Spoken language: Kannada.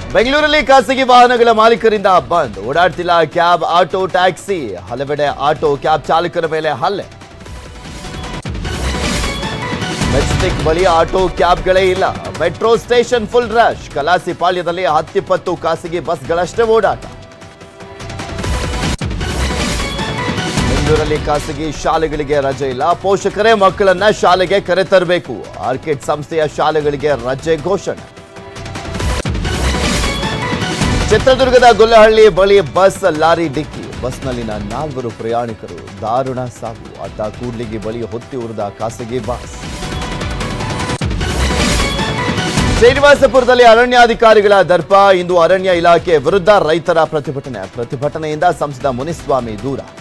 ಬೆಂಗಳೂರಲ್ಲಿ ಖಾಸಗಿ ವಾಹನಗಳ ಮಾಲೀಕರಿಂದ ಬಂದ್ ಓಡಾಡ್ತಿಲ್ಲ ಕ್ಯಾಬ್ ಆಟೋ ಟ್ಯಾಕ್ಸಿ ಹಲವೆಡೆ ಆಟೋ ಕ್ಯಾಬ್ ಚಾಲಕರ ಮೇಲೆ ಹಲ್ಲೆ ಮೆಜೆಸ್ಟಿಕ್ ಬಳಿ ಆಟೋ ಕ್ಯಾಬ್ಗಳೇ ಇಲ್ಲ ಮೆಟ್ರೋ ಸ್ಟೇಷನ್ ಫುಲ್ ರಶ್ ಕಲಾಸಿ ಪಾಳ್ಯದಲ್ಲಿ ಹತ್ತಿಪ್ಪತ್ತು ಖಾಸಗಿ ಬಸ್ಗಳಷ್ಟೇ ಓಡಾಟ ಬೆಂಗಳೂರಲ್ಲಿ ಖಾಸಗಿ ಶಾಲೆಗಳಿಗೆ ರಜೆ ಇಲ್ಲ ಪೋಷಕರೇ ಮಕ್ಕಳನ್ನ ಶಾಲೆಗೆ ಕರೆತರಬೇಕು ಆರ್ಕಿಡ್ ಸಂಸ್ಥೆಯ ಶಾಲೆಗಳಿಗೆ ರಜೆ ಘೋಷಣೆ ಚಿತ್ರದುರ್ಗದ ಗೊಲ್ಲಹಳ್ಳಿ ಬಳಿ ಬಸ್ ಲಾರಿ ಡಿಕ್ಕಿ ಬಸ್ನಲ್ಲಿನ ನಾಲ್ವರು ಪ್ರಯಾಣಿಕರು ದಾರುಣ ಸಾವು ಅಡ್ಡ ಕೂಡ್ಲಿಗಿ ಬಳಿ ಹೊತ್ತಿ ಉರಿದ ಖಾಸಗಿ ಬಸ್ ಶ್ರೀನಿವಾಸಪುರದಲ್ಲಿ ಅರಣ್ಯಾಧಿಕಾರಿಗಳ ದರ್ಪ ಇಂದು ಅರಣ್ಯ ಇಲಾಖೆ ವಿರುದ್ಧ ರೈತರ ಪ್ರತಿಭಟನೆ ಪ್ರತಿಭಟನೆಯಿಂದ ಸಂಸದ ಮುನಿಸ್ವಾಮಿ ದೂರ